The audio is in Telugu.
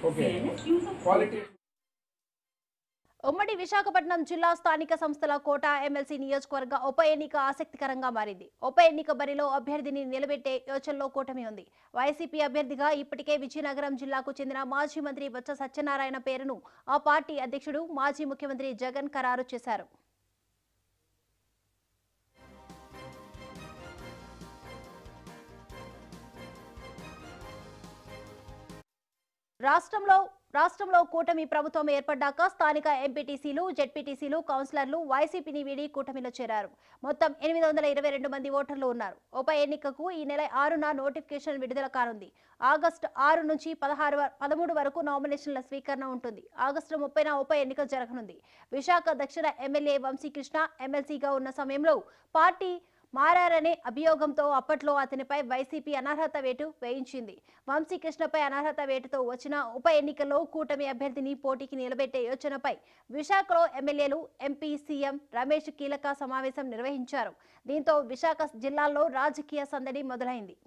Okay. fairness, use of quality ఉమ్మడి విశాఖపట్నం జిల్లా స్థానిక సంస్థల కోట ఎమ్మెల్సీ నియోజకవర్గ ఉప ఎన్నిక ఆసక్తికరంగా మారింది ఉప ఎన్నిక బరిలో అభ్యర్థిని నిలబెట్టే యోచనలో కూటమి ఉంది వైసీపీ అభ్యర్థిగా ఇప్పటికే విజయనగరం జిల్లాకు చెందిన మాజీ మంత్రి బొత్స సత్యనారాయణ పేరును ఆ పార్టీ అధ్యక్షుడు మాజీ ముఖ్యమంత్రి జగన్ ఖరారు చేశారు రాష్ట్రంలో రాష్ట్రంలో కూటమి ప్రభుత్వం ఏర్పడ్డాక స్థానిక ఎంపీటీసీలు జెడ్పీటీసీలు కౌన్సిలర్లు వైసీపీని వీడి కూటమిలో చేరారు మొత్తం ఎనిమిది వందల ఇరవై రెండు మంది ఓటర్లు ఉన్నారు ఉప ఎన్నికకు ఈ నెల ఆరున నోటిఫికేషన్ విడుదల కానుంది ఆగస్టు ఆరు నుంచి పదహారు వ- పదమూడు వరకు నామినేషన్ల స్వీకరణ ఉంటుంది ఆగస్టు ముప్పైన ఉప ఎన్నిక జరగనుంది విశాఖ దక్షిణ ఎమ్మెల్యే వంశీకృష్ణ ఎమ్మెల్సీగా ఉన్న సమయంలో పార్టీ మారారనే అభియోగంతో అప్పట్లో అతనిపై వైసీపీ అనర్హత వేటు వేయించింది వంశీకృష్ణపై అనర్హత వేటుతో వచ్చిన ఉప ఎన్నికల్లో కూటమి అభ్యర్థిని పోటీకి నిలబెట్టే యోచనపై విశాఖలో ఎమ్మెల్యేలు ఎంపీ సీఎం రమేష్ కీలక సమావేశం నిర్వహించారు దీంతో విశాఖ జిల్లాలో రాజకీయ సందడి మొదలైంది